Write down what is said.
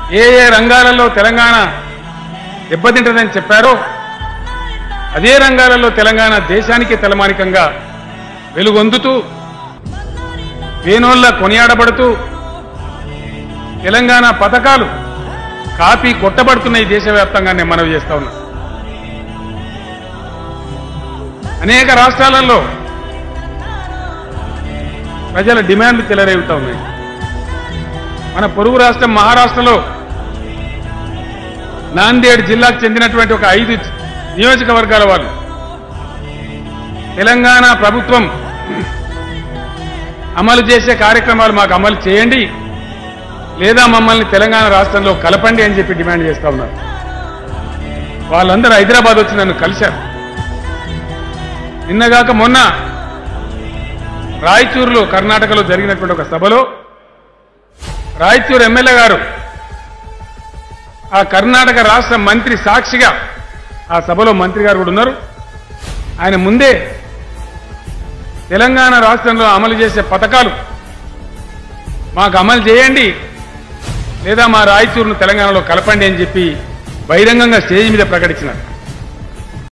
ఏ ఏ రంగాలలో తెలంగాణ దెబ్బతింటదని చెప్పారో అదే రంగాలలో తెలంగాణ దేశానికి తలమానికంగా వెలుగొందుతూ వేణోళ్ళ కొనియాడబడుతూ తెలంగాణ పథకాలు కాపీ కొట్టబడుతున్నాయి దేశవ్యాప్తంగా నేను మనవి చేస్తా ఉన్నా అనేక రాష్ట్రాలలో ప్రజల డిమాండ్లు చెలరేగుతా ఉన్నాయి మన పొరుగు రాష్ట్రం మహారాష్ట్రలో నాందేడ్ జిల్లాకు చెందినటువంటి ఒక ఐదు నియోజకవర్గాల వాళ్ళు తెలంగాణ ప్రభుత్వం అమలు చేసే కార్యక్రమాలు మాకు అమలు చేయండి లేదా మమ్మల్ని తెలంగాణ రాష్ట్రంలో కలపండి అని చెప్పి డిమాండ్ చేస్తా ఉన్నారు వాళ్ళందరూ హైదరాబాద్ వచ్చి నన్ను కలిశారు నిన్నగాక మొన్న రాయచూరులో కర్ణాటకలో జరిగినటువంటి ఒక సభలో రాయచూరు ఎమ్మెల్యే గారు ఆ కర్ణాటక రాష్ట్ర మంత్రి సాక్షిగా ఆ సభలో మంత్రి గారు కూడా ఉన్నారు ఆయన ముందే తెలంగాణ రాష్ట్రంలో అమలు చేసే పథకాలు మాకు అమలు చేయండి లేదా మా రాయచూరును తెలంగాణలో కలపండి అని చెప్పి బహిరంగంగా స్టేజ్ మీద ప్రకటించినారు